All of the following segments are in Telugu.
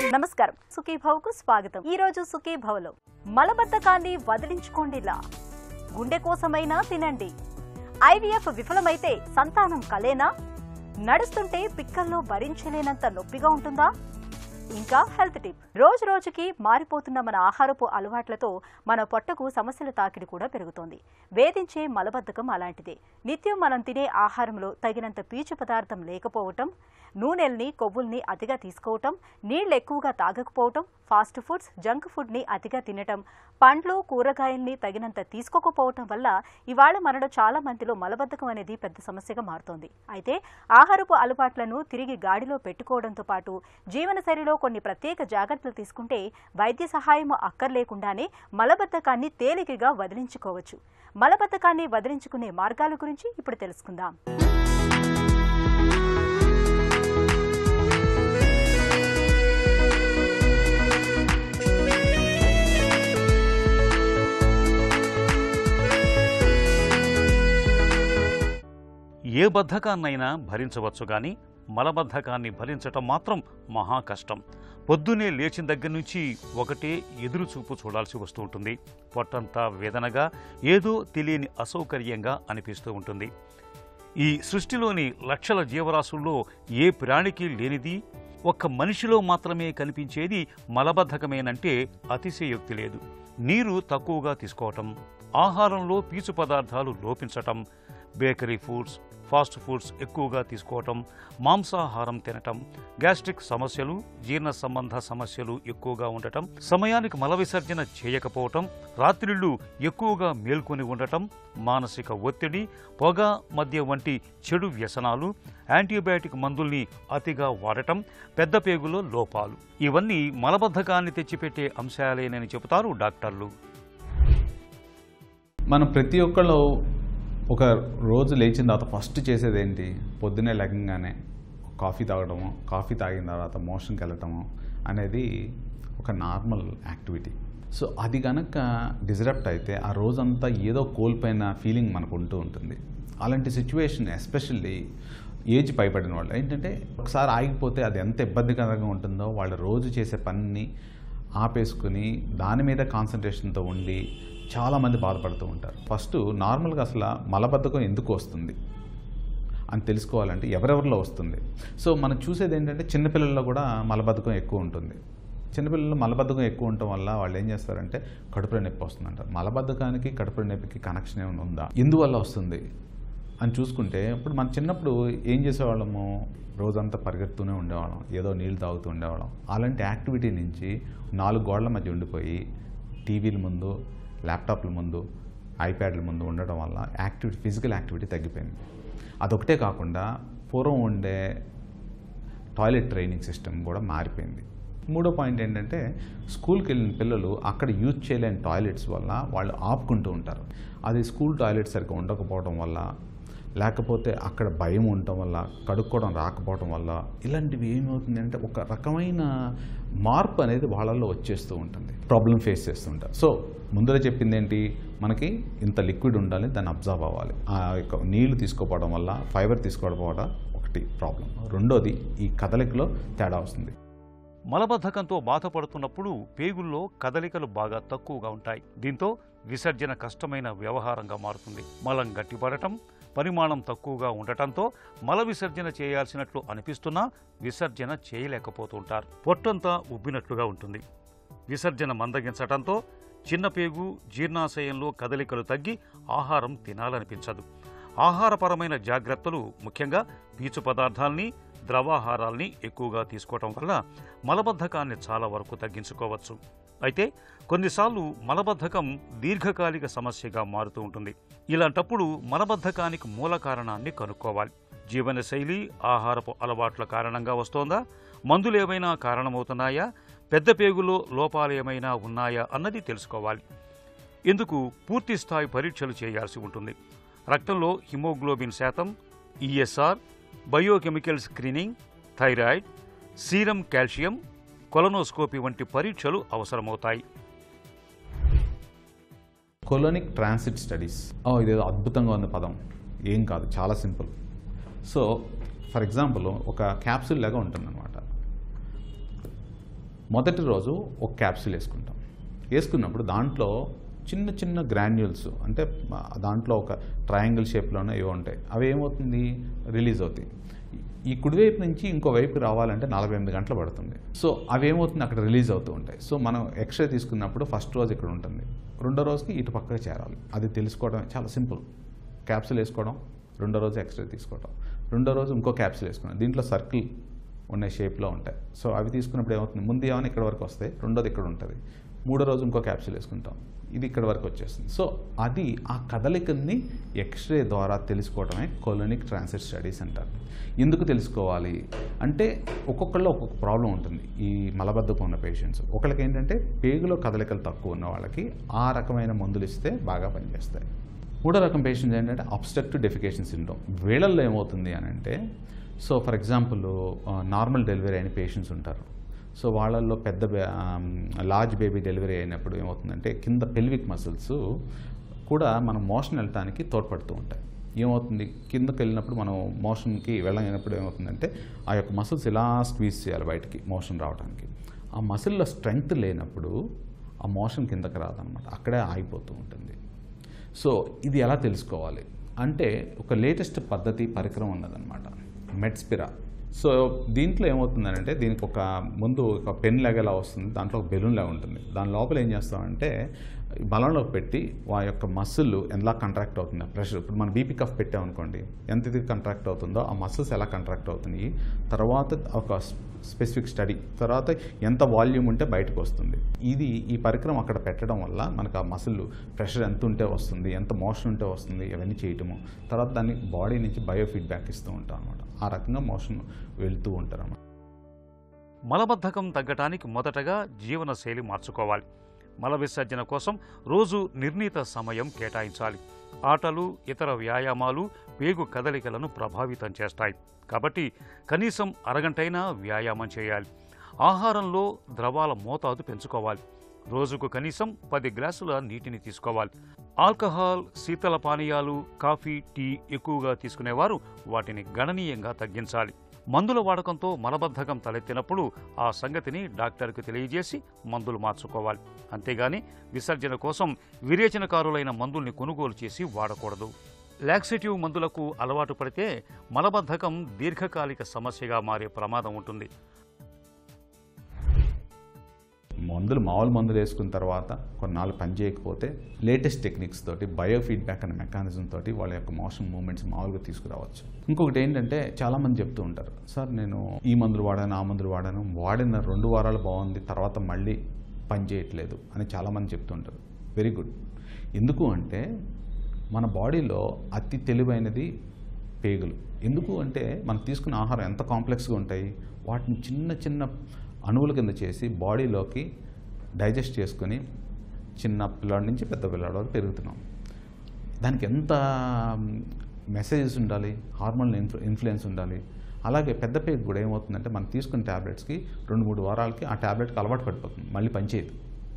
నమస్కారం సుఖీభవకు స్వాగతం ఈ రోజు సుఖీభవలో మలబద్ధకాన్ని వదిలించుకోండిలా గుండె కోసమైనా తినండి ఐవీఎఫ్ విఫలమైతే సంతానం కలేనా నడుస్తుంటే పిక్కల్లో భరించలేనంత నొప్పిగా ఉంటుందా ఇంకా హెల్త్ టిప్ రోజు రోజుకి మారిపోతున్న మన ఆహారపు అలవాట్లతో మన పొట్టకు సమస్యల తాకిడి కూడా పెరుగుతోంది వేధించే మలబద్ధకం అలాంటిదే నిత్యం మనం తినే ఆహారంలో తగినంత పీచు పదార్థం లేకపోవటం నూనెల్ని కొవ్వుల్ని అతిగా తీసుకోవటం నీళ్లు ఎక్కువగా తాగకపోవటం ఫాస్ట్ ఫుడ్స్ జంక్ ఫుడ్ని అతిగా తినటం పండ్లు కూరగాయల్ని తగినంత తీసుకోకపోవటం వల్ల ఇవాళ మనలో చాలా మందిలో మలబద్ధకం అనేది పెద్ద సమస్యగా మారుతోంది అయితే ఆహారపు అలవాట్లను తిరిగి గాడిలో పెట్టుకోవడంతో పాటు జీవనశైలిలో కొన్ని ప్రత్యేక జాగ్రత్తలు తీసుకుంటే వైద్య సహాయం అక్కర్లేకుండానే మలబద్ధకాన్ని తేలికగా వదిలించుకోవచ్చు మలబద్ధకాన్ని వదిలించుకునే మార్గాల గురించి ఇప్పుడు తెలుసుకుందాం ఏ బద్ధకాన్నైనా భరించవచ్చు గాని మలబద్ధకాన్ని భరించటం మాత్రం మహా కష్టం పొద్దునే లేచిన దగ్గర నుంచి ఒకటే ఎదురు చూపు చూడాల్సి వస్తూ ఉంటుంది పొట్టంతా వేదనగా ఏదో తెలియని అసౌకర్యంగా అనిపిస్తూ ఉంటుంది ఈ సృష్టిలోని లక్షల జీవరాశుల్లో ఏ ప్రాణికి లేనిది ఒక్క మనిషిలో మాత్రమే కనిపించేది మలబద్ధకమేనంటే అతిశయోక్తి లేదు నీరు తక్కువగా తీసుకోవటం ఆహారంలో పీచు పదార్థాలు లోపించటం బేకరీ ఫుడ్స్ ఫాస్ట్ ఫుడ్స్ ఎక్కువగా తీసుకోవటం మాంసాహారం తినటం గ్యాస్ట్రిక్ సమస్యలు జీర్ణ సంబంధ సమస్యలు ఎక్కువగా ఉండటం సమయానికి మల విసర్జన చేయకపోవటం రాత్రిళ్ళు ఎక్కువగా మేల్కొని ఉండటం మానసిక ఒత్తిడి పొగ మద్య వంటి చెడు వ్యసనాలు యాంటీబయాటిక్ మందుల్ని అతిగా వాడటం పెద్ద పేగులో లోపాలు ఇవన్నీ మలబద్ధకాన్ని తెచ్చిపెట్టే అంశాలేనని చెబుతారు డాక్టర్లు మనం ప్రతి ఒక్కళ్ళు ఒక రోజు లేచిన తర్వాత ఫస్ట్ చేసేది ఏంటి పొద్దునే లెగంగానే కాఫీ తాగడము కాఫీ తాగిన తర్వాత మోషన్కి వెళ్ళటము అనేది ఒక నార్మల్ యాక్టివిటీ సో అది కనుక డిజరప్ట్ అయితే ఆ రోజంతా ఏదో కోల్పోయిన ఫీలింగ్ మనకు ఉంటూ ఉంటుంది అలాంటి సిచ్యువేషన్ ఎస్పెషల్లీ ఏజ్ పైబడిన వాళ్ళు ఏంటంటే ఒకసారి ఆగిపోతే అది ఎంత ఇబ్బందికరంగా ఉంటుందో వాళ్ళు రోజు చేసే పనిని ఆపేసుకుని దాని మీద కాన్సన్ట్రేషన్తో ఉండి చాలామంది బాధపడుతూ ఉంటారు ఫస్ట్ నార్మల్గా అసలు మలబద్ధకం ఎందుకు వస్తుంది అని తెలుసుకోవాలంటే ఎవరెవరిలో వస్తుంది సో మనం చూసేది ఏంటంటే చిన్నపిల్లల్లో కూడా మలబద్ధకం ఎక్కువ ఉంటుంది చిన్నపిల్లల్లో మలబద్ధకం ఎక్కువ ఉండటం వల్ల వాళ్ళు ఏం చేస్తారంటే కడుపులో నొప్పి వస్తుందంటారు మలబద్ధకానికి కడుపులో నొప్పికి కనెక్షన్ ఏమైనా ఉందా ఎందువల్ల వస్తుంది అని చూసుకుంటే ఇప్పుడు మన చిన్నప్పుడు ఏం చేసేవాళ్ళము రోజంతా పరిగెడుతూనే ఉండేవాళ్ళం ఏదో నీళ్ళు తాగుతూ ఉండేవాళ్ళం అలాంటి యాక్టివిటీ నుంచి నాలుగు గోడల మధ్య ఉండిపోయి టీవీల ముందు ల్యాప్టాప్ల ముందు ఐప్యాడ్ల ముందు ఉండడం వల్ల యాక్టివిటీ ఫిజికల్ యాక్టివిటీ తగ్గిపోయింది అదొకటే కాకుండా పూర్వం ఉండే టాయిలెట్ ట్రైనింగ్ సిస్టమ్ కూడా మారిపోయింది మూడో పాయింట్ ఏంటంటే స్కూల్కి వెళ్ళిన పిల్లలు అక్కడ యూజ్ చేయలేని టాయిలెట్స్ వల్ల వాళ్ళు ఆపుకుంటూ ఉంటారు అది స్కూల్ టాయిలెట్ సరిగ్గా ఉండకపోవడం వల్ల లేకపోతే అక్కడ భయం ఉండటం వల్ల కడుక్కోవడం రాకపోవడం వల్ల ఇలాంటివి ఏమవుతుంది అంటే ఒక రకమైన మార్పు అనేది వాళ్ళల్లో వచ్చేస్తూ ఉంటుంది ప్రాబ్లం ఫేస్ చేస్తుంటారు సో ముందర చెప్పింది ఏంటి మనకి ఇంత లిక్విడ్ ఉండాలి దాన్ని అబ్జర్వ్ అవ్వాలి ఆ యొక్క నీళ్లు తీసుకోపోవడం వల్ల ఫైబర్ తీసుకోకపోవడం ఒకటి ప్రాబ్లం రెండోది ఈ కదలికలో తేడా వస్తుంది మలబద్ధకంతో బాధపడుతున్నప్పుడు పేగుల్లో కదలికలు బాగా తక్కువగా ఉంటాయి దీంతో విసర్జన కష్టమైన వ్యవహారంగా మారుతుంది మలం గట్టిపడటం పరిమాణం తక్కువగా ఉండటంతో మల విసర్జన చేయాల్సినట్లు అనిపిస్తున్నా విసర్జన చేయలేకపోతుంటారు పొట్టంతా ఉబ్బినట్లుగా ఉంటుంది విసర్జన మందగించటంతో చిన్న పేగు జీర్ణాశయంలో కదలికలు తగ్గి ఆహారం తినాలనిపించదు ఆహారపరమైన జాగ్రత్తలు ముఖ్యంగా పీచు పదార్థాల్ని ద్రవాహారాల్ని ఎక్కువగా తీసుకోవటం వల్ల మలబద్ధకాన్ని చాలా వరకు తగ్గించుకోవచ్చు అయితే కొన్నిసార్లు మలబద్ధకం దీర్ఘకాలిక సమస్యగా మారుతూ ఉంటుంది ఇలాంటప్పుడు మలబద్ధకానికి మూల కారణాన్ని కనుక్కోవాలి జీవనశైలి ఆహారపు అలవాట్ల కారణంగా వస్తోందా మందులు ఏమైనా కారణమవుతున్నాయా పెద్ద పేగులో లోపాలు ఏమైనా ఉన్నాయా అన్నది తెలుసుకోవాలి ఇందుకు పూర్తి స్థాయి పరీక్షలు చేయాల్సి ఉంటుంది రక్తంలో హిమోగ్లోబిన్ శాతం ESR biochemical screening thyroid serum calcium colonoscopy వంటి పరీక్షలు అవసరమవుతాయి కొలోనిక్ ట్రాన్సిట్ స్టడీస్ ఓ ఇదేదో అద్భుతంగా ఉంది పదం ఏం కాదు చాలా సింపుల్ సో ఫర్ ఎగ్జాంపుల్ ఒక క్యాప్సూల్ లాగా ఉంటుందన్నమాట మొదటి రోజు ఒక క్యాప్సూల్ వేసుకుంటాం వేసుకున్నప్పుడు దాంట్లో చిన్న చిన్న గ్రాన్యూల్స్ అంటే ఆ, దాంట్లో ఒక ట్రయాంగిల్ షేప్లోనే ఇవి ఉంటాయి అవి ఏమవుతుంది రిలీజ్ అవుతాయి ఈ కుడివైపు నుంచి ఇంకో వైపు రావాలంటే నలభై ఎనిమిది గంటలు పడుతుంది సో అవి ఏమవుతుంది అక్కడ రిలీజ్ అవుతూ ఉంటాయి సో మనం ఎక్స్రే తీసుకున్నప్పుడు ఫస్ట్ రోజు ఇక్కడ ఉంటుంది రెండో రోజుకి ఇటు పక్కకి చేరాలి అది తెలుసుకోవడం చాలా సింపుల్ క్యాప్సూల్ వేసుకోవడం రెండో రోజు ఎక్స్రే తీసుకోవడం రెండో రోజు ఇంకో క్యాప్సూల్ వేసుకోవడం దీంట్లో సర్కిల్ ఉన్న షేప్లో ఉంటాయి సో అవి తీసుకున్నప్పుడు ఏమవుతుంది ముందు ఏమైనా ఇక్కడ వరకు వస్తాయి రెండోది ఇక్కడ ఉంటుంది మూడో రోజు ఇంకో క్యాప్సూల్ వేసుకుంటాం ఇది ఇక్కడ వరకు వచ్చేస్తుంది సో అది ఆ కదలికని ఎక్స్రే ద్వారా తెలుసుకోవడమే కొలోనిక్ ట్రాన్సిట్ స్టడీస్ అంటారు ఎందుకు తెలుసుకోవాలి అంటే ఒక్కొక్కళ్ళు ఒక్కొక్క ప్రాబ్లం ఉంటుంది ఈ మలబద్ధకం ఉన్న పేషెంట్స్ ఒకళ్ళకి ఏంటంటే పేగులో కదలికలు తక్కువ ఉన్న వాళ్ళకి ఆ రకమైన మందులు ఇస్తే బాగా పనిచేస్తాయి మూడో రకం పేషెంట్స్ ఏంటంటే అబ్స్ట్రక్టివ్ డెఫికేషన్ సిండ్రోమ్ వీళ్ళల్లో ఏమవుతుంది అని అంటే so for example normal delivery అయిన పేషెంట్స్ ఉంటారు సో వాళ్ళల్లో పెద్ద లార్జ్ బేబీ డెలివరీ అయినప్పుడు ఏమవుతుందంటే కింద పెల్విక్ మసిల్స్ కూడా మనం మోషన్ వెళ్ళటానికి తోడ్పడుతూ ఉంటాయి ఏమవుతుంది కిందకి వెళ్ళినప్పుడు మనం మోషన్కి వెళ్ళగినప్పుడు ఏమవుతుందంటే ఆ యొక్క మసిల్స్ ఇలా స్క్వీజ్ చేయాలి బయటికి మోషన్ రావడానికి ఆ మసిల్లో స్ట్రెంగ్త్ లేనప్పుడు ఆ మోషన్ కిందకి రాదనమాట అక్కడే ఆగిపోతూ ఉంటుంది సో ఇది ఎలా తెలుసుకోవాలి అంటే ఒక లేటెస్ట్ పద్ధతి పరికరం ఉన్నదన్నమాట మెడ్స్పిరా సో దీంట్లో ఏమవుతుందంటే దీనికి ఒక ముందు ఒక పెన్ లాగా ఎలా వస్తుంది దాంట్లో ఒక బెలూన్ లాగా ఉంటుంది దాని లోపల ఏం చేస్తామంటే బలంలో పెట్టి ఆ యొక్క మసిల్ ఎలా కంట్రాక్ట్ అవుతుంది ప్రెషర్ ఇప్పుడు మనం బీపీ కఫ్ పెట్టామనుకోండి ఎంత ఇది కంట్రాక్ట్ అవుతుందో ఆ మసిల్స్ ఎలా కంట్రాక్ట్ అవుతున్నాయి తర్వాత ఒక స్పెసిఫిక్ స్టడీ తర్వాత ఎంత వాల్యూమ్ ఉంటే బయటకు వస్తుంది ఇది ఈ పరికరం అక్కడ పెట్టడం వల్ల మనకు ఆ మసిల్ ప్రెషర్ ఎంత ఉంటే వస్తుంది ఎంత మోషన్ ఉంటే వస్తుంది ఇవన్నీ చేయటము తర్వాత దాన్ని బాడీ నుంచి బయో ఫీడ్బ్యాక్ ఇస్తూ ఉంటాం అనమాట ఆ రకంగా మోషన్ వెళ్తూ ఉంటారు అన్నమాట మలబద్ధకం తగ్గటానికి మొదటగా జీవనశైలి మార్చుకోవాలి మల విసర్జన కోసం రోజు నిర్ణీత సమయం కేటాయించాలి ఆటలు ఇతర వ్యాయామాలు పేగు కదలికలను ప్రభావితం చేస్తాయి కాబట్టి కనీసం అరగంటైనా వ్యాయామం చేయాలి ఆహారంలో ద్రవాల మోతాదు పెంచుకోవాలి రోజుకు కనీసం పది గ్లాసుల నీటిని తీసుకోవాలి ఆల్కహాల్ శీతల పానీయాలు కాఫీ టీ ఎక్కువగా తీసుకునేవారు వాటిని గణనీయంగా తగ్గించాలి మందుల వాడకంతో మలబద్ధకం తలెత్తినప్పుడు ఆ సంగతిని డాక్టర్కు తెలియజేసి మందులు మార్చుకోవాలి అంతేగాని విసర్జన కోసం విరేచనకారులైన మందుల్ని కొనుగోలు చేసి వాడకూడదు లాక్సేటివ్ మందులకు అలవాటు పడితే మలబద్ధకం దీర్ఘకాలిక సమస్యగా మారే ప్రమాదం ఉంటుంది మందులు మామూలు మందులు వేసుకున్న తర్వాత కొన్నాళ్ళు పని చేయకపోతే లేటెస్ట్ టెక్నిక్స్ తోటి బయో ఫీడ్బ్యాక్ అనే మెకానిజం తోటి వాళ్ళ యొక్క మోషన్ మూమెంట్స్ మామూలుగా తీసుకురావచ్చు ఇంకొకటి ఏంటంటే చాలామంది చెప్తూ ఉంటారు సార్ నేను ఈ మందులు వాడాను ఆ మందులు వాడాను వాడిన రెండు వారాలు బాగుంది తర్వాత మళ్ళీ పని చేయట్లేదు అని చాలామంది చెప్తుంటారు వెరీ గుడ్ ఎందుకు అంటే మన బాడీలో అతి తెలివైనది పేగులు ఎందుకు అంటే మనం తీసుకున్న ఆహారం ఎంత కాంప్లెక్స్గా ఉంటాయి వాటిని చిన్న చిన్న అణువుల కింద చేసి బాడీలోకి డైజెస్ట్ చేసుకొని చిన్న పిల్లాడి నుంచి పెద్ద పిల్లాడి వరకు పెరుగుతున్నాం దానికి ఎంత మెసేజెస్ ఉండాలి హార్మోన్ ఇన్ఫ్లు ఇన్ఫ్లుయెన్స్ ఉండాలి అలాగే పెద్ద పేగు కూడా ఏమవుతుందంటే మనం తీసుకున్న ట్యాబ్లెట్స్కి రెండు మూడు వారాలకి ఆ ట్యాబ్లెట్కి అలవాటు పడిపోతుంది మళ్ళీ పనిచేయదు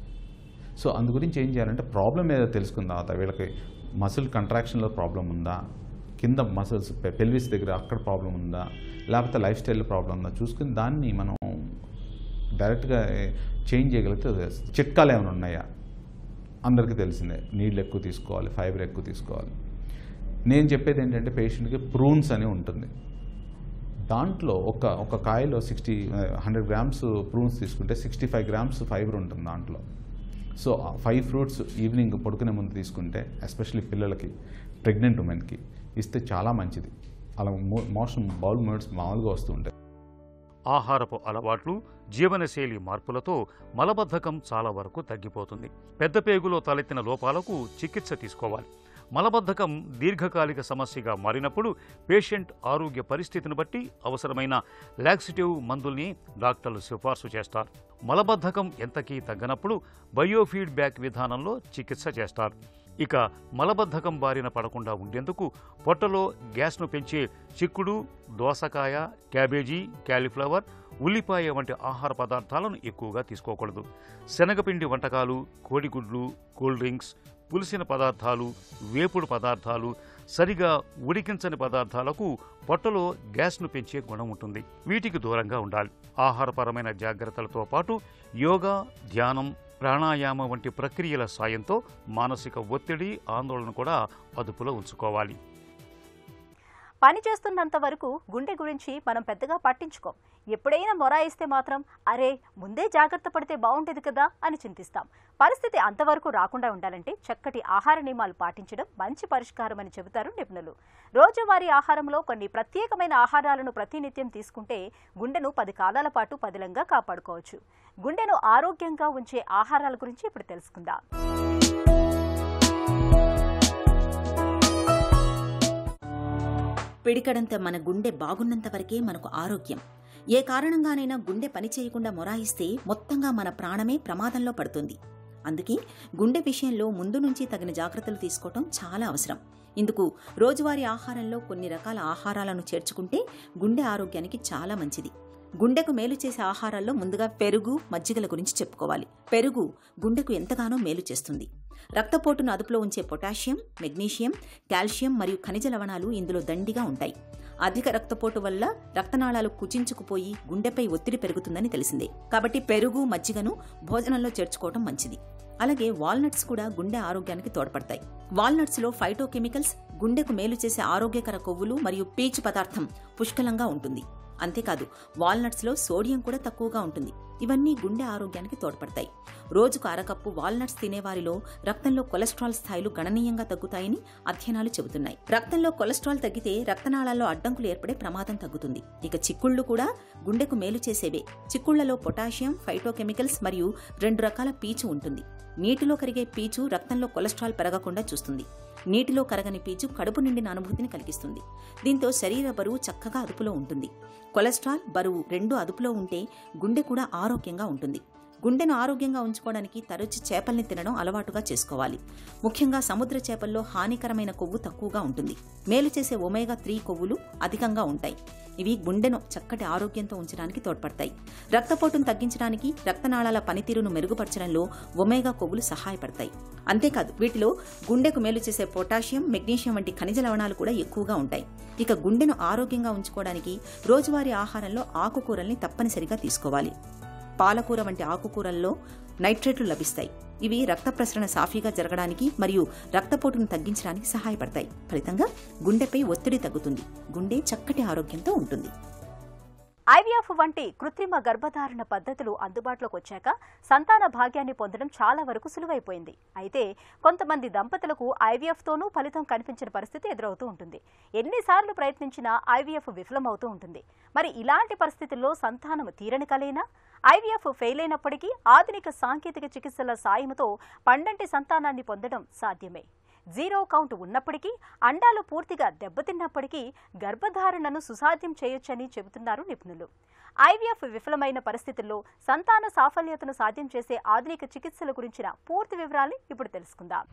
సో అందు గురించి ఏం చేయాలంటే ప్రాబ్లం ఏదో తెలుసుకున్న తర్వాత వీళ్ళకి మసిల్ కంట్రాక్షన్లో ప్రాబ్లం ఉందా కింద మసిల్స్ పెల్విస్ దగ్గర అక్కడ ప్రాబ్లం ఉందా లేకపోతే లైఫ్ స్టైల్ ప్రాబ్లం ఉందా చూసుకుని దాన్ని మనం డైరెక్ట్గా చేంజ్ చేయగలిగితే తెలుస్తుంది. చిట్కాలు ఏమైనా ఉన్నాయా అందరికీ తెలిసిందే నీళ్ళు ఎక్కువ తీసుకోవాలి ఫైబర్ ఎక్కువ తీసుకోవాలి నేను చెప్పేది ఏంటంటే పేషెంట్కి ప్రూన్స్ అని ఉంటుంది దాంట్లో ఒక ఒక కాయలో సిక్స్టీ హండ్రెడ్ గ్రామ్స్ ప్రూన్స్ తీసుకుంటే సిక్స్టీ ఫైవ్ గ్రామ్స్ ఫైబర్ ఉంటుంది దాంట్లో సో ఫైవ్ ఫ్రూట్స్ ఈవినింగ్ పడుకునే ముందు తీసుకుంటే ఎస్పెషల్లీ పిల్లలకి ప్రెగ్నెంట్ ఉమెన్కి ఇస్తే చాలా మంచిది అలా మో- మోషన్ బౌల్ మోడ్స్ మామూలుగా వస్తూ ఉంటాయి ఆహారపు అలవాట్లు జీవనశైలి మార్పులతో మలబద్ధకం చాలా వరకు తగ్గిపోతుంది పెద్ద పేగులో తలెత్తిన లోపాలకు చికిత్స తీసుకోవాలి మలబద్ధకం దీర్ఘకాలిక సమస్యగా మారినప్పుడు పేషెంట్ ఆరోగ్య పరిస్థితిని బట్టి అవసరమైన లాక్సిటివ్ మందుల్ని డాక్టర్లు సిఫార్సు చేస్తారు మలబద్ధకం ఎంతకీ తగ్గనప్పుడు బయోఫీడ్బ్యాక్ విధానంలో చికిత్స చేస్తారు ఇక మలబద్ధకం బారిన పడకుండా ఉండేందుకు పొట్టలో గ్యాస్ను పెంచే చిక్కుడు దోసకాయ క్యాబేజీ క్యాలీఫ్లవర్ ఉల్లిపాయ వంటి ఆహార పదార్థాలను ఎక్కువగా తీసుకోకూడదు శనగపిండి వంటకాలు కోడిగుడ్లు కూల్ డ్రింక్స్ పులిసిన పదార్థాలు వేపుడు పదార్థాలు సరిగా ఉడికించని పదార్థాలకు పొట్టలో గ్యాస్ను పెంచే గుణం ఉంటుంది వీటికి దూరంగా ఉండాలి ఆహారపరమైన జాగ్రత్తలతో పాటు యోగా ధ్యానం ప్రాణాయామం వంటి ప్రక్రియల సాయంతో మానసిక ఒత్తిడి ఆందోళన కూడా అదుపులో ఉంచుకోవాలి పని చేస్తున్నంత వరకు గుండె గురించి మనం పెద్దగా పట్టించుకోం ఎప్పుడైనా మొరాయిస్తే మాత్రం అరే ముందే జాగ్రత్త పడితే బాగుండేది కదా అని చింతిస్తాం పరిస్థితి అంతవరకు రాకుండా ఉండాలంటే చక్కటి ఆహార నియమాలు పాటించడం మంచి పరిష్కారం అని చెబుతారు నిపుణులు రోజువారీ ఆహారంలో కొన్ని ప్రత్యేకమైన ఆహారాలను ప్రతినిత్యం తీసుకుంటే గుండెను పది కాలాల పాటు పదిలంగా కాపాడుకోవచ్చు గుండెను ఆరోగ్యంగా ఉంచే ఆహారాల గురించి ఇప్పుడు తెలుసుకుందాం పిడికడంత మన గుండె బాగున్నంత వరకే మనకు ఆరోగ్యం ఏ కారణంగానైనా గుండె పని చేయకుండా మొరాయిస్తే మొత్తంగా మన ప్రాణమే ప్రమాదంలో పడుతుంది అందుకే గుండె విషయంలో ముందు నుంచి తగిన జాగ్రత్తలు తీసుకోవటం చాలా అవసరం ఇందుకు రోజువారీ ఆహారంలో కొన్ని రకాల ఆహారాలను చేర్చుకుంటే గుండె ఆరోగ్యానికి చాలా మంచిది గుండెకు మేలు చేసే ఆహారాల్లో ముందుగా పెరుగు మజ్జిగల గురించి చెప్పుకోవాలి పెరుగు గుండెకు ఎంతగానో మేలు చేస్తుంది రక్తపోటును అదుపులో ఉంచే పొటాషియం మెగ్నీషియం కాల్షియం మరియు ఖనిజ లవణాలు ఇందులో దండిగా ఉంటాయి అధిక రక్తపోటు వల్ల రక్తనాళాలు కుచించుకుపోయి గుండెపై ఒత్తిడి పెరుగుతుందని తెలిసిందే కాబట్టి పెరుగు మజ్జిగను భోజనంలో చేర్చుకోవటం మంచిది అలాగే వాల్నట్స్ కూడా గుండె ఆరోగ్యానికి తోడ్పడతాయి వాల్నట్స్ లో ఫైటోకెమికల్స్ గుండెకు మేలు చేసే ఆరోగ్యకర కొవ్వులు మరియు పీచు పదార్థం పుష్కలంగా ఉంటుంది అంతేకాదు వాల్నట్స్ లో సోడియం కూడా తక్కువగా ఉంటుంది ఇవన్నీ గుండె ఆరోగ్యానికి తోడ్పడతాయి రోజుకు అరకప్పు వాల్నట్స్ తినేవారిలో రక్తంలో కొలెస్ట్రాల్ స్థాయిలు గణనీయంగా తగ్గుతాయని అధ్యయనాలు చెబుతున్నాయి రక్తంలో కొలెస్ట్రాల్ తగ్గితే రక్తనాళాల్లో అడ్డంకులు ఏర్పడే ప్రమాదం తగ్గుతుంది ఇక చిక్కుళ్ళు కూడా గుండెకు మేలు చేసేవే చిక్కుళ్లలో పొటాషియం ఫైటోకెమికల్స్ మరియు రెండు రకాల పీచు ఉంటుంది నీటిలో కరిగే పీచు రక్తంలో కొలెస్ట్రాల్ పెరగకుండా చూస్తుంది నీటిలో కరగని పీచు కడుపు నిండిన అనుభూతిని కలిగిస్తుంది దీంతో శరీర బరువు చక్కగా అదుపులో ఉంటుంది కొలెస్ట్రాల్ బరువు రెండు అదుపులో ఉంటే గుండె కూడా ఆరోగ్యంగా ఉంటుంది గుండెను ఆరోగ్యంగా ఉంచుకోవడానికి తరచు చేపల్ని తినడం అలవాటుగా చేసుకోవాలి ముఖ్యంగా సముద్ర చేపల్లో హానికరమైన కొవ్వు తక్కువగా ఉంటుంది మేలు చేసే ఒమేగా త్రీ కొవ్వులు అధికంగా ఉంటాయి ఇవి గుండెను చక్కటి ఆరోగ్యంతో ఉంచడానికి తోడ్పడతాయి రక్తపోటును తగ్గించడానికి రక్తనాళాల పనితీరును మెరుగుపరచడంలో ఒమేగా కొవ్వులు సహాయపడతాయి అంతేకాదు వీటిలో గుండెకు మేలు చేసే పొటాషియం మెగ్నీషియం వంటి ఖనిజ లవణాలు కూడా ఎక్కువగా ఉంటాయి ఇక గుండెను ఆరోగ్యంగా ఉంచుకోవడానికి రోజువారీ ఆహారంలో ఆకుకూరల్ని తప్పనిసరిగా తీసుకోవాలి పాలకూర వంటి ఆకుకూరల్లో నైట్రేట్లు లభిస్తాయి ఇవి రక్త ప్రసరణ సాఫీగా జరగడానికి మరియు రక్తపోటును తగ్గించడానికి సహాయపడతాయి ఫలితంగా గుండెపై ఒత్తిడి తగ్గుతుంది గుండె చక్కటి ఆరోగ్యంతో ఉంటుంది ఐవీఎఫ్ వంటి కృత్రిమ గర్భధారణ పద్ధతులు అందుబాటులోకి వచ్చాక సంతాన భాగ్యాన్ని పొందడం చాలా వరకు సులువైపోయింది అయితే కొంతమంది దంపతులకు ఐవీఎఫ్తోనూ ఫలితం కనిపించిన పరిస్థితి ఎదురవుతూ ఉంటుంది ఎన్నిసార్లు ప్రయత్నించినా ఐవీఎఫ్ విఫలమవుతూ ఉంటుంది మరి ఇలాంటి పరిస్థితుల్లో సంతానం తీరని కలేనా ఐవీఎఫ్ ఫెయిల్ అయినప్పటికీ ఆధునిక సాంకేతిక చికిత్సల సాయంతో పండంటి సంతానాన్ని పొందడం సాధ్యమే జీరో కౌంట్ ఉన్నప్పటికీ అండాలు పూర్తిగా దెబ్బతిన్నప్పటికీ గర్భధారణను సుసాధ్యం చేయొచ్చని చెబుతున్నారు నిపుణులు ఐవీఎఫ్ విఫలమైన పరిస్థితుల్లో సంతాన సాఫల్యతను సాధ్యం చేసే ఆధునిక చికిత్సల గురించిన పూర్తి వివరాలు ఇప్పుడు తెలుసుకుందాం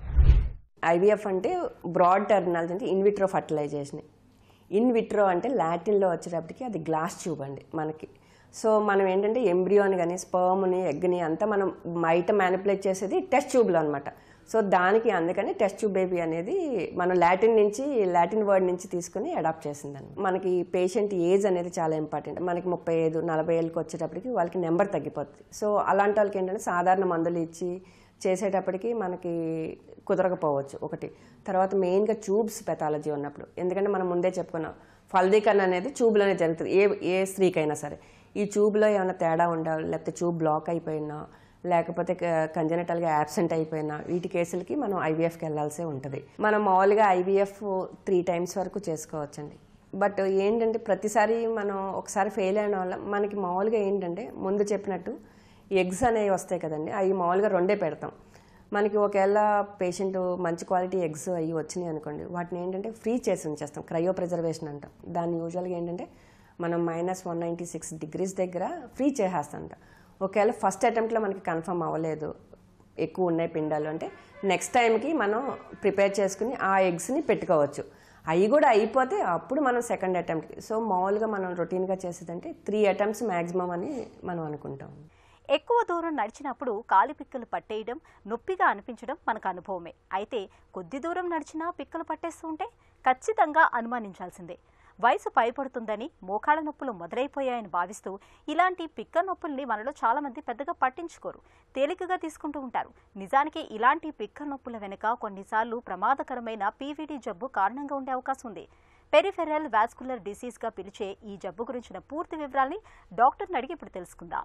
ఐవీఎఫ్ అంటే బ్రాడ్ టెర్మినాలజీ అంటే ఇన్విట్రో ఫర్టిలైజేషన్ ఇన్ విట్రో అంటే లాటిన్లో వచ్చేటప్పటికి అది గ్లాస్ ట్యూబ్ అండి మనకి సో మనం ఏంటంటే ఎంబ్రియోని కానీ స్పర్మ్ని ఎగ్ని అంతా మనం బయట మ్యానిపులేట్ చేసేది టెస్ట్ ట్యూబ్లో అనమాట సో దానికి అందుకని టెస్ట్ ట్యూబ్ బేబీ అనేది మనం లాటిన్ నుంచి లాటిన్ వర్డ్ నుంచి తీసుకుని అడాప్ట్ చేసిందని మనకి పేషెంట్ ఏజ్ అనేది చాలా ఇంపార్టెంట్ మనకి ముప్పై ఐదు నలభై ఏళ్ళకి వచ్చేటప్పటికి వాళ్ళకి నెంబర్ తగ్గిపోతుంది సో అలాంటి వాళ్ళకి ఏంటంటే సాధారణ మందులు ఇచ్చి చేసేటప్పటికి మనకి కుదరకపోవచ్చు ఒకటి తర్వాత మెయిన్గా ట్యూబ్స్ పెథాలజీ ఉన్నప్పుడు ఎందుకంటే మనం ముందే చెప్పుకున్నాం ఫలదీకరణ అనేది ట్యూబ్లోనే జరుగుతుంది ఏ ఏ స్త్రీకైనా సరే ఈ ట్యూబ్లో ఏమైనా తేడా ఉండాలి లేకపోతే ట్యూబ్ బ్లాక్ అయిపోయినా లేకపోతే కంజనటల్గా యాబ్సెంట్ అయిపోయినా వీటి కేసులకి మనం ఐవీఎఫ్కి వెళ్ళాల్సే ఉంటుంది మనం మామూలుగా ఐవీఎఫ్ త్రీ టైమ్స్ వరకు చేసుకోవచ్చండి బట్ ఏంటంటే ప్రతిసారి మనం ఒకసారి ఫెయిల్ అయిన వల్ల మనకి మామూలుగా ఏంటంటే ముందు చెప్పినట్టు ఎగ్స్ అనేవి వస్తాయి కదండి అవి మామూలుగా రెండే పెడతాం మనకి ఒకవేళ పేషెంట్ మంచి క్వాలిటీ ఎగ్స్ అవి వచ్చినాయి అనుకోండి వాటిని ఏంటంటే ఫ్రీ చేసి ఉంచేస్తాం క్రయో ప్రిజర్వేషన్ అంటాం దాన్ని యూజువల్గా ఏంటంటే మనం minus one ninety six degrees దగ్గర ఫ్రీ చేసేస్తాంట ఒకవేళ ఫస్ట్ అటెంప్ట్లో మనకి కన్ఫర్మ్ అవ్వలేదు ఎక్కువ ఉన్నాయి పిండాలు అంటే నెక్స్ట్ టైంకి మనం ప్రిపేర్ చేసుకుని ఆ ఎగ్స్ని పెట్టుకోవచ్చు అవి కూడా అయిపోతే అప్పుడు మనం సెకండ్ అటెంప్ట్కి సో మామూలుగా మనం రొటీన్గా చేసేదంటే త్రీ అటెంప్ట్స్ మ్యాక్సిమం అని మనం అనుకుంటాం ఎక్కువ దూరం నడిచినప్పుడు కాలి పిక్కలు పట్టేయడం నొప్పిగా అనిపించడం మనకు అనుభవమే అయితే కొద్ది దూరం నడిచినా పిక్కలు పట్టేస్తూ ఉంటే ఖచ్చితంగా అనుమానించాల్సిందే వయసు పైపడుతుందని మోకాళ్ళ నొప్పులు మొదలైపోయాయని భావిస్తూ ఇలాంటి పిక్క నొప్పుల్ని మనలో చాలా మంది పెద్దగా పట్టించుకోరు తేలికగా తీసుకుంటూ ఉంటారు నిజానికి ఇలాంటి పిక్క నొప్పుల వెనుక కొన్నిసార్లు ప్రమాదకరమైన పీవీడీ జబ్బు కారణంగా ఉండే అవకాశం ఉంది పెరిఫెరల్ వాస్కులర్ డిసీజ్ గా పిలిచే ఈ జబ్బు గురించిన పూర్తి వివరాల్ని డాక్టర్ని అడిగి ఇప్పుడు తెలుసుకుందాం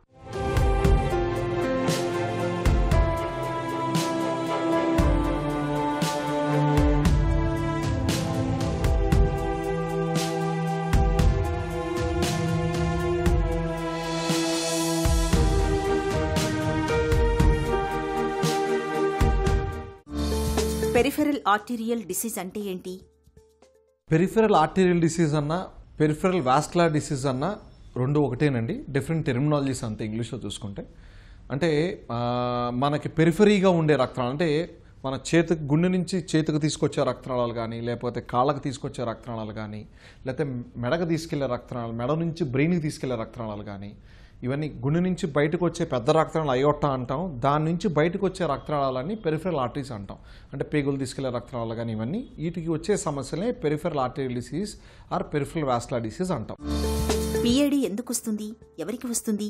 పెరిఫెరల్ ఆర్టీరియల్ డిసీజ్ అంటే ఏంటి పెరిఫెరల్ ఆర్టీరియల్ డిసీజ్ అన్న పెరిఫెరల్ వాస్కులర్ డిసీజ్ అన్న రెండు ఒకటేనండి డిఫరెంట్ టెర్మినాలజీస్ అంతే ఇంగ్లీష్లో చూసుకుంటే అంటే ఆ, మనకి పెరిఫరీగా ఉండే రక్తనాళాలు అంటే మన చేతికి గుండె నుంచి చేతికి తీసుకొచ్చే రక్తనాళాలు కానీ లేకపోతే కాళ్ళకి తీసుకొచ్చే రక్తనాళాలు కానీ లేకపోతే మెడకు తీసుకెళ్లే రక్తనాళాలు మెడ నుంచి బ్రెయిన్కి తీసుకెళ్లే రక్తనాళాలు కానీ ఇవన్నీ గుండె నుంచి బయటకు వచ్చే పెద్ద రక్తనాళాలు అయోటా అంటాం దాని నుంచి బయటకు వచ్చే రక్తనాళాలన్నీ పెరిఫెరల్ ఆర్టరీస్ అంటాం అంటే పేగులు తీసుకెళ్లే రక్తనాళాలు కానీ ఇవన్నీ వీటికి వచ్చే సమస్యలే peripheral artery disease or peripheral vascular disease అంటాం పిఏడి ఎందుకు వస్తుంది ఎవరికి వస్తుంది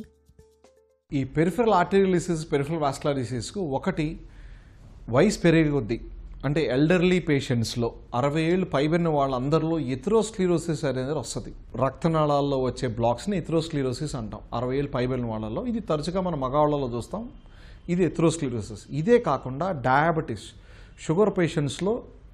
ఈ peripheral artery disease peripheral vascular డిసీజ్కు ఒకటి వయసు పెరిగే కొద్దీ అంటే ఎల్డర్లీ పేషెంట్స్లో అరవై ఏళ్ళు పైబడిన వాళ్ళందరిలో ఎథ్రోస్క్లీరోసిస్ అనేది వస్తుంది రక్తనాళాల్లో వచ్చే బ్లాక్స్ని ఎథ్రోస్క్లీరోసిస్ అంటాం అరవై ఏళ్ళు పైబడిన వాళ్ళలో ఇది తరచుగా మన మగవాళ్ళలో చూస్తాం ఇది ఎథ్రోస్క్లీరోసిస్ ఇదే కాకుండా డయాబెటీస్ షుగర్ పేషెంట్స్లో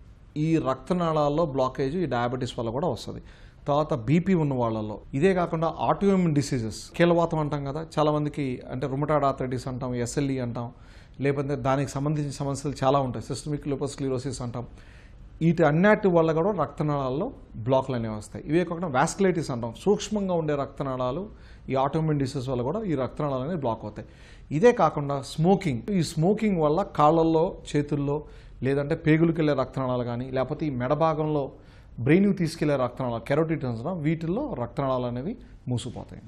ఈ రక్తనాళాల్లో బ్లాకేజ్ ఈ డయాబెటీస్ వల్ల కూడా వస్తుంది తర్వాత బీపీ ఉన్న వాళ్ళలో ఇదే కాకుండా ఆటోఇమ్యూన్ డిసీజెస్ కీలవాతం అంటాం కదా చాలా మందికి అంటే రుమటాడ్ ఆథరైటిస్ అంటాం ఎస్ఎల్ఈ అంటాం లేకపోతే దానికి సంబంధించిన సమస్యలు చాలా ఉంటాయి సిస్టమిక్ లిపోస్క్లీరోసిస్ అంటాం వీటి అన్నిటి వల్ల కూడా రక్తనాళాల్లో బ్లాక్లు అనేవి వస్తాయి ఇవే కాకుండా వాస్కులైటిస్ అంటాం సూక్ష్మంగా ఉండే రక్తనాళాలు ఈ ఆటోమిన్ డిసీజ్ వల్ల కూడా ఈ రక్తనాళాలు అనేవి బ్లాక్ అవుతాయి ఇదే కాకుండా స్మోకింగ్ ఈ స్మోకింగ్ వల్ల కాళ్ళల్లో చేతుల్లో లేదంటే పేగులకు వెళ్ళే రక్తనాళాలు కానీ లేకపోతే ఈ మెడ భాగంలో బ్రెయిన్కి తీసుకెళ్లే రక్తనాళాలు కెరోటిన్స్ అంటాం వీటిల్లో రక్తనాళాలు అనేవి మూసిపోతాయి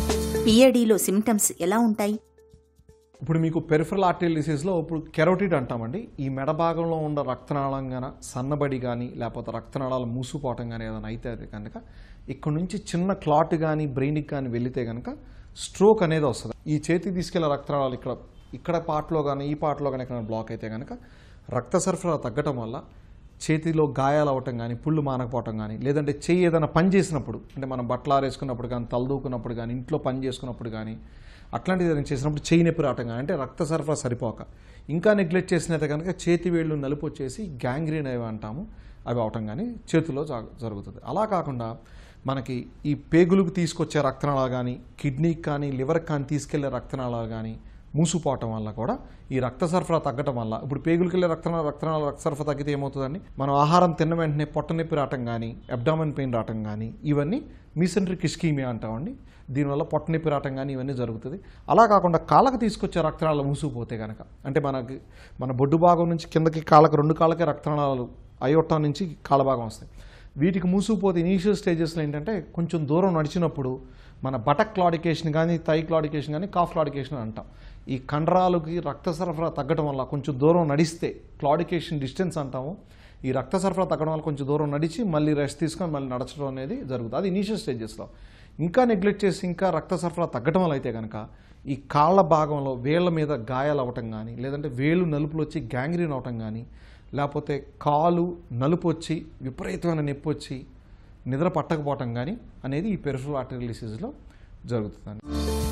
పిఏడిలో సిమ్టమ్స్ ఎలా ఉంటాయి ఇప్పుడు మీకు పెరిఫరల్ ఆర్టరీ డిసీజ్లో ఇప్పుడు కెరోటిడ్ అంటామండి ఈ మెడ భాగంలో ఉన్న రక్తనాళం గాన సన్నబడి కానీ లేకపోతే రక్తనాళాలు మూసిపోవటం కానీ ఏదైనా అయితే అది కనుక ఇక్కడ నుంచి చిన్న క్లాట్ కానీ బ్రెయిన్కి కానీ వెళితే కనుక స్ట్రోక్ అనేది వస్తుంది ఈ చేతికి తీసుకెళ్లే రక్తనాళాలు ఇక్కడ ఇక్కడ పార్ట్లో కానీ ఈ పార్ట్లో కానీ ఎక్కడ బ్లాక్ అయితే కనుక రక్త సరఫరా తగ్గటం వల్ల చేతిలో గాయాలు అవటం కానీ పుళ్ళు మానకపోవటం కానీ లేదంటే చెయ్యి ఏదైనా పని చేసినప్పుడు అంటే మనం బట్టలు ఆరేసుకున్నప్పుడు కానీ తలదూకున్నప్పుడు కానీ ఇంట్లో పని చేసుకున్నప్పుడు కానీ అట్లాంటిది ఏదైనా చేసినప్పుడు చేయి నొప్పి రావటం కానీ అంటే రక్త సరఫరా సరిపోక ఇంకా నెగ్లెక్ట్ చేసినైతే కనుక చేతి వేళ్ళు నలుపు వచ్చేసి గ్యాంగ్రీన్ అవి అంటాము అవి అవటం కానీ చేతిలో జా- జరుగుతుంది అలా కాకుండా మనకి ఈ పేగులకు తీసుకొచ్చే రక్తనాళాలు కానీ కిడ్నీకి కానీ లివర్కి కానీ తీసుకెళ్లే రక్తనాళాలు కానీ మూసిపోవటం వల్ల కూడా ఈ రక్త సరఫరా తగ్గటం వల్ల ఇప్పుడు పేగులకి వెళ్ళే రక్తనాళ రక్తనాళ రక్త సరఫరా తగ్గితే ఏమవుతుందండి మనం ఆహారం తిన్న వెంటనే పొట్ట నొప్పి రావటం కానీ అబ్డామన్ పెయిన్ రావటం కానీ ఇవన్నీ మీసెంట్రిక్ ఇస్కీమియా అంటామండి దీనివల్ల పొట్ట నొప్పి రావటం కానీ ఇవన్నీ జరుగుతుంది అలా కాకుండా కాళ్ళకు తీసుకొచ్చే రక్తనాళాలు మూసుకుపోతే కనుక అంటే మనకి మన బొడ్డు భాగం నుంచి కిందకి కాళ్ళకి రెండు కాళ్ళకే రక్తనాళాలు అయోటా నుంచి కాళ్ళ భాగం వస్తాయి వీటికి మూసుకుపోతే ఇనీషియల్ స్టేజెస్లో ఏంటంటే కొంచెం దూరం నడిచినప్పుడు మన బటక్ క్లాడికేషన్ కానీ థై క్లాడికేషన్ కానీ కాఫ్ క్లాడికేషన్ అని అంటాం ఈ కండరాలకి రక్త సరఫరా తగ్గడం వల్ల కొంచెం దూరం నడిస్తే క్లాడికేషన్ డిస్టెన్స్ అంటాము ఈ రక్త సరఫరా తగ్గడం వల్ల కొంచెం దూరం నడిచి మళ్ళీ రెస్ట్ తీసుకొని మళ్ళీ నడచడం అనేది జరుగుతుంది అది ఇనీషియల్ స్టేజెస్లో ఇంకా నెగ్లెక్ట్ చేసి ఇంకా రక్త సరఫరా తగ్గడం వల్ల అయితే కనుక ఈ కాళ్ళ భాగంలో వేళ్ళ మీద గాయాలు అవ్వటం కానీ లేదంటే వేలు నలుపులు వచ్చి గ్యాంగ్రీన్ అవటం కానీ లేకపోతే కాలు నలుపు వచ్చి విపరీతమైన నొప్పి వచ్చి నిద్ర పట్టకపోవటం కానీ అనేది ఈ పెరిఫరల్ ఆర్టరీ డిసీజ్లో జరుగుతుందండి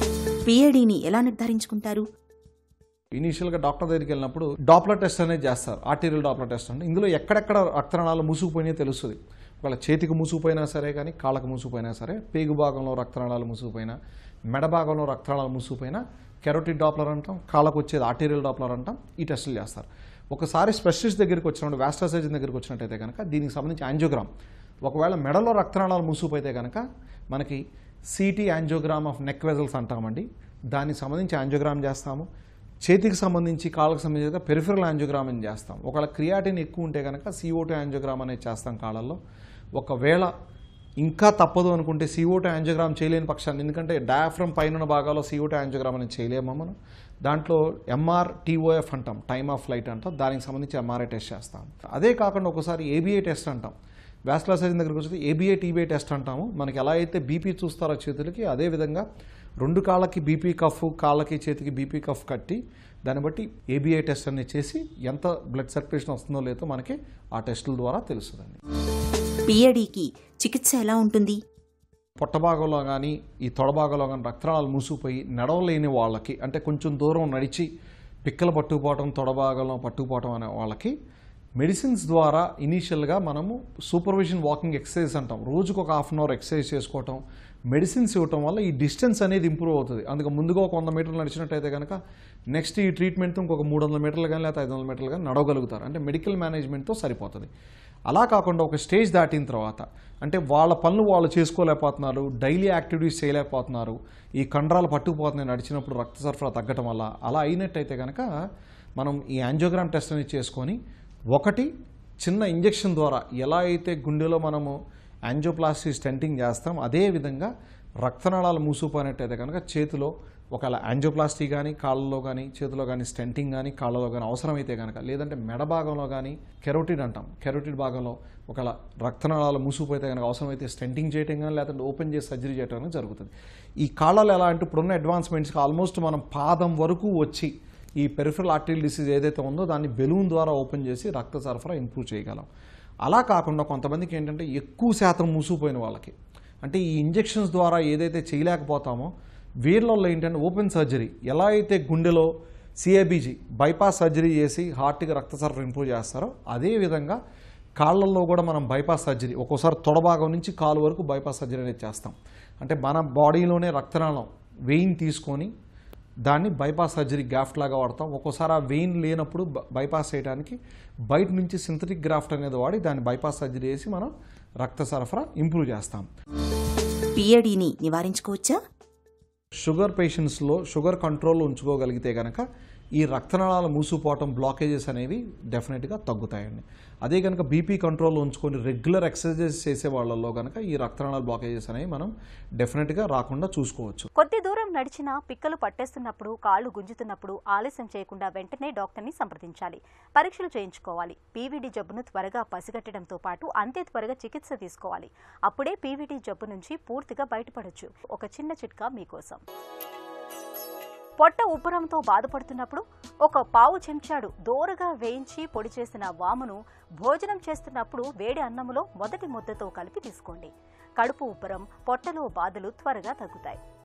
పిఏడిని ఎలా నిర్ధారించుకుంటారు ఇనీషియల్గా డాక్టర్ దగ్గరికి వెళ్ళినప్పుడు డాప్లర్ టెస్ట్ అనేది చేస్తారు ఆర్టీరియల్ డాప్లర్ టెస్ట్ అంటే ఇందులో ఎక్కడెక్కడ రక్తనాళాలు మూసుకుపోయినాయో తెలుస్తుంది ఒకవేళ చేతికి మూసుకుపోయినా సరే కానీ కాళ్ళకు మూసుకుపోయినా సరే పేగు భాగంలో రక్తనాళాలు మూసుకుపోయినా మెడ భాగంలో రక్తనాళాలు మూసుకుపోయినా కెరోటిడ్ డాప్లర్ అంటాం కాళ్ళకు వచ్చేది ఆర్టీరియల్ డాప్లర్ అంటాం ఈ టెస్టులు చేస్తారు ఒకసారి స్పెషలిస్ట్ దగ్గరికి వచ్చినప్పుడు వ్యాస్టర్ సర్జన్ దగ్గరికి వచ్చినట్టయితే కనుక దీనికి సంబంధించి యాంజియోగ్రామ్ ఒకవేళ మెడలో రక్తనాళాలు మూసుకుపోతే కనుక మనకి CT angiogram of neck vessels అంటామండి దానికి సంబంధించి యాంజియోగ్రామ్ చేస్తాము చేతికి సంబంధించి కాళ్ళకు సంబంధించి పెరిఫరల్ యాంజియోగ్రామ్ అని చేస్తాం ఒకవేళ క్రియాటిన్ ఎక్కువ ఉంటే కనుక సిఓ టూ యాంజియోగ్రామ్ అనేది చేస్తాం కాళ్ళల్లో ఒకవేళ ఇంకా తప్పదు అనుకుంటే సిఓటో యాంజియోగ్రామ్ చేయలేని పక్షాన్ని ఎందుకంటే డయాఫ్రమ్ పైన ఉన్న భాగాల్లో సిఓటో యాంజియోగ్రామ్ అనేది చేయలేమా మనం దాంట్లో ఎంఆర్ టీఓఎఫ్ అంటాం టైమ్ ఆఫ్ ఫ్లైట్ అంటాం దానికి సంబంధించి ఎంఆర్ఐ టెస్ట్ చేస్తాం అదే కాకుండా ఒకసారి ఏబిఐ టెస్ట్ అంటాం వ్యాస్కులర్ సర్జన్ దగ్గరికి వచ్చి ఏబిఐ టీబీఐ టెస్ట్ అంటాము మనకి ఎలా అయితే బీపీ చూస్తారో చేతులకి అదే విధంగా రెండు కాళ్ళకి బీపీ కఫ్ కాళ్ళకి చేతికి బీపీ కఫ్ కట్టి దాన్ని బట్టి ఏబిఐ టెస్ట్ అనేది చేసి ఎంత బ్లడ్ సర్క్యులేషన్ వస్తుందో లేదో మనకి ఆ టెస్టుల ద్వారా తెలుస్తుందండి పిఏడికి చికిత్స ఎలా ఉంటుంది పొట్ట భాగంలో కానీ ఈ తొడ భాగంలో కానీ రక్తనాళాలు మూసిపోయి నడవలేని వాళ్ళకి అంటే కొంచెం దూరం నడిచి పిక్కలు పట్టుకుపోవటం తొడ భాగంలో పట్టుకుపోవటం అనే వాళ్ళకి మెడిసిన్స్ ద్వారా ఇనీషియల్గా మనము సూపర్విజన్ వాకింగ్ ఎక్సర్సైజ్ అంటాం రోజుకు ఒక హాఫ్ అన్ అవర్ ఎక్సర్సైజ్ చేసుకోవటం మెడిసిన్స్ ఇవ్వటం వల్ల ఈ డిస్టెన్స్ అనేది ఇంప్రూవ్ అవుతుంది అందుకే ముందుగా ఒక వంద మీటర్లు నడిచినట్టయితే కనుక నెక్స్ట్ ఈ ట్రీట్మెంట్తో ఇంకొక మూడు వందల మీటర్లు కానీ లేకపోతే ఐదు వందల మీటర్లు కానీ నడవగలుగుతారు అంటే మెడికల్ మేనేజ్మెంట్తో సరిపోతుంది అలా కాకుండా ఒక స్టేజ్ దాటిన తర్వాత అంటే వాళ్ళ పనులు వాళ్ళు చేసుకోలేకపోతున్నారు డైలీ యాక్టివిటీస్ చేయలేకపోతున్నారు ఈ కండరాలు పట్టుకుపోతున్నాయి నడిచినప్పుడు రక్త సరఫరా తగ్గటం వల్ల అలా అయినట్టయితే కనుక మనం ఈ యాంజియోగ్రామ్ టెస్ట్ అనేది చేసుకొని ఒకటి చిన్న ఇంజెక్షన్ ద్వారా ఎలా అయితే గుండెలో మనము యాంజియోప్లాస్టీ స్టెంటింగ్ చేస్తాం అదే విధంగా రక్తనాళాలు మూసుకుపోయినట్టయితే కనుక చేతిలో ఒకవేళ యాంజియోప్లాస్టీ కానీ కాళ్ళలో కానీ చేతిలో కానీ స్టెంటింగ్ కానీ కాళ్ళలో కానీ అవసరమైతే కనుక లేదంటే మెడ భాగంలో కానీ కెరోటిడ్ అంటాం కెరోటిడ్ భాగంలో ఒకవేళ రక్తనాళాలు మూసుకుపోతే కనుక అవసరమైతే స్టెంటింగ్ చేయటం కానీ లేదంటే ఓపెన్ చేసి సర్జరీ చేయడం కానీ జరుగుతుంది ఈ కాళ్ళలో ఎలా అంటే ఇప్పుడున్న అడ్వాన్స్మెంట్స్కి ఆల్మోస్ట్ మనం పాదం వరకు వచ్చి ఈ పెరిఫరల్ ఆర్టరీ డిసీజ్ ఏదైతే ఉందో దాన్ని బెలూన్ ద్వారా ఓపెన్ చేసి రక్త సరఫరా ఇంప్రూవ్ చేయగలం అలా కాకుండా కొంతమందికి ఏంటంటే ఎక్కువ శాతం మూసుకుపోయిన వాళ్ళకి అంటే ఈ ఇంజెక్షన్స్ ద్వారా ఏదైతే చేయలేకపోతామో వీళ్ళల్లో ఏంటంటే ఓపెన్ సర్జరీ ఎలా అయితే గుండెలో సిఐబిజీ బైపాస్ సర్జరీ చేసి హార్ట్కి రక్త సరఫరా ఇంప్రూవ్ చేస్తారో అదే విధంగా కాళ్ళల్లో కూడా మనం బైపాస్ సర్జరీ ఒక్కోసారి తొడభాగం నుంచి కాలు వరకు బైపాస్ సర్జరీ అనేది చేస్తాం అంటే మన బాడీలోనే రక్తనాళం వెయిన్ తీసుకొని దాన్ని బైపాస్ సర్జరీ గ్రాఫ్ట్ లాగా వాడతాం ఒక్కోసారి ఆ వెయిన్ లేనప్పుడు బ- బైపాస్ చేయడానికి బయట నుంచి సింథటిక్ గ్రాఫ్ట్ అనేది వాడి దాన్ని బైపాస్ సర్జరీ చేసి మనం రక్త సరఫరా ఇంప్రూవ్ చేస్తాం పిఏడిని నివారించుకోవచ్చా షుగర్ పేషెంట్స్లో షుగర్ కంట్రోల్లో ఉంచుకోగలిగితే కనుక ఈ రక్తనాళాలు మూసుకుపోవటం బ్లాకేజెస్ అనేవి డెఫినెట్గా తగ్గుతాయండి అదే కనుక బీపీ కంట్రోల్లో ఉంచుకొని రెగ్యులర్ ఎక్సర్సైజెస్ చేసే వాళ్ళల్లో కనుక ఈ రక్తనాళాల బ్లాకేజెస్ అనేవి మనం డెఫినెట్గా రాకుండా చూసుకోవచ్చు కొద్ది దూరం నడిచినా పిక్కలు పట్టేస్తున్నప్పుడు కాళ్ళు గుంజుతున్నప్పుడు ఆలస్యం చేయకుండా వెంటనే డాక్టర్ని సంప్రదించాలి పరీక్షలు చేయించుకోవాలి పీవీడీ జబ్బును త్వరగా పసిగట్టడంతో పాటు అంతే త్వరగా చికిత్స తీసుకోవాలి అప్పుడే పీవీడీ జబ్బు నుంచి పూర్తిగా బయటపడొచ్చు ఒక చిన్న చిట్కా మీకోసం పొట్ట ఉబ్బరంతో బాధపడుతున్నప్పుడు ఒక పావు చెంచాడు దోరగా వేయించి పొడి చేసిన వామును భోజనం చేస్తున్నప్పుడు వేడి అన్నములో మొదటి ముద్దతో కలిపి తీసుకోండి కడుపు ఉబ్బరం పొట్టలో బాధలు త్వరగా తగ్గుతాయి